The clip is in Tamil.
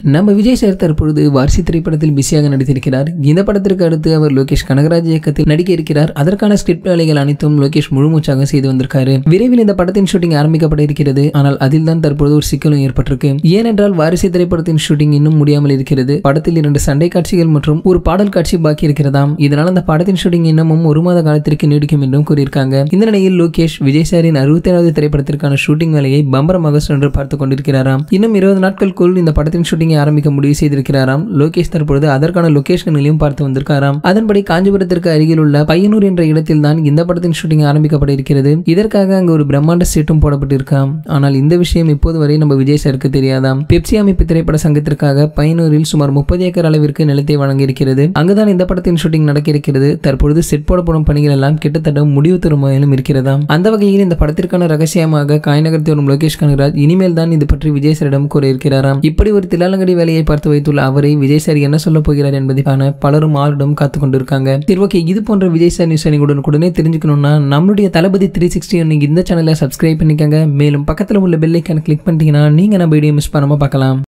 நம்ம விஜய் சார் தற்பொழுது வாரிசு திரைப்படத்தில் பிஸியாக நடித்திருக்கிறார் இந்த படத்திற்கு அடுத்து அவர் லோகேஷ் கனகராஜ் இயக்கத்தில் நடிக்க இருக்கிறார் அதற்கான ஸ்கிரிப்ட் வேலைகள் அனைத்தும் லோகேஷ் முழுமூச்சாக செய்து வந்திருக்காரு விரைவில் இந்த படத்தின் ஷூட்டிங் ஆரம்பிக்கப்பட இருக்கிறது ஆனால் அதில் தான் தற்பொழுது ஒரு சிக்கலும் ஏற்பட்டிருக்கு ஏனென்றால் வாரிசு திரைப்படத்தின் ஷூட்டிங் இன்னும் முடியாமல் இருக்கிறது படத்தில் இரண்டு சண்டை காட்சிகள் மற்றும் ஒரு பாடல் காட்சி பாக்கி இருக்கிறதாம் இதனால் அந்த படத்தின் ஷூட்டிங் இன்னமும் ஒரு மாத காலத்திற்கு நீடிக்கும் என்றும் கூறியிருக்காங்க இந்த நிலையில் லோகேஷ் விஜய் சாரின் அறுபத்தி ஏழாவது திரைப்படத்திற்கான ஷூட்டிங் வேலையை பம்பரமாக சென்று பார்த்து கொண்டிருக்கிறாராம் இன்னும் இருபது நாட்களுக்குள் இந்த படத்தின் ஷூட்டிங்கை ஆரம்பிக்க முடிவு செய்திருக்கிறாராம் லோகேஷ் தற்பொழுது அதற்கான லொகேஷன்களையும் பார்த்து வந்திருக்காராம் அதன்படி காஞ்சிபுரத்திற்கு அருகில் உள்ள பையனூர் என்ற இடத்தில் தான் இந்த படத்தின் ஷூட்டிங் ஆரம்பிக்கப்பட இருக்கிறது இதற்காக அங்கு ஒரு பிரம்மாண்ட சீட்டும் போடப்பட்டிருக்காம் ஆனால் இந்த விஷயம் இப்போது வரை நம்ம விஜய் சாருக்கு தெரியாதாம் பெப்சி அமைப்பு திரைப்பட சங்கத்திற்காக பையனூரில் சுமார் முப்பது ஏக்கர் அளவிற்கு நிலத்தை வழங்கியிருக்கிறது அங்குதான் இந்த படத்தின் ஷூட்டிங் நடக்க இருக்கிறது தற்பொழுது செட் போடப்படும் பணிகள் எல்லாம் கிட்டத்தட்ட முடிவு தரும் வகையிலும் இருக்கிறதாம் அந்த வகையில் இந்த படத்திற்கான ரகசியமாக காய் நகர்த்தி வரும் லோகேஷ் கனகராஜ் இனிமேல் தான் இது பற்றி விஜய் சாரிடம் கூறியிருக்கிறாராம் இப்படி ஒரு தில்லாலங்கடி வேலையை பார்த்து வைத்துள்ள அவரை விஜய் சார் என்ன சொல்ல போகிறார் என்பதற்கான பலரும் ஆளுடன் காத்து கொண்டிருக்காங்க சரி ஓகே இது போன்ற விஜய் சார் நியூஸ் நீங்கள் உடனுக்குடனே தெரிஞ்சுக்கணும்னா நம்மளுடைய தளபதி த்ரீ சிக்ஸ்டி நீங்க இந்த சேனலை சப்ஸ்கிரைப் பண்ணிக்கங்க மேலும் பக்கத்தில் உள்ள பெல்லைக்கான கிளிக் பண்ணிட்டீங்கன்னா நீங்க நம்ம வீடியோ மிஸ் பண்ணாம பார்க்கலாம்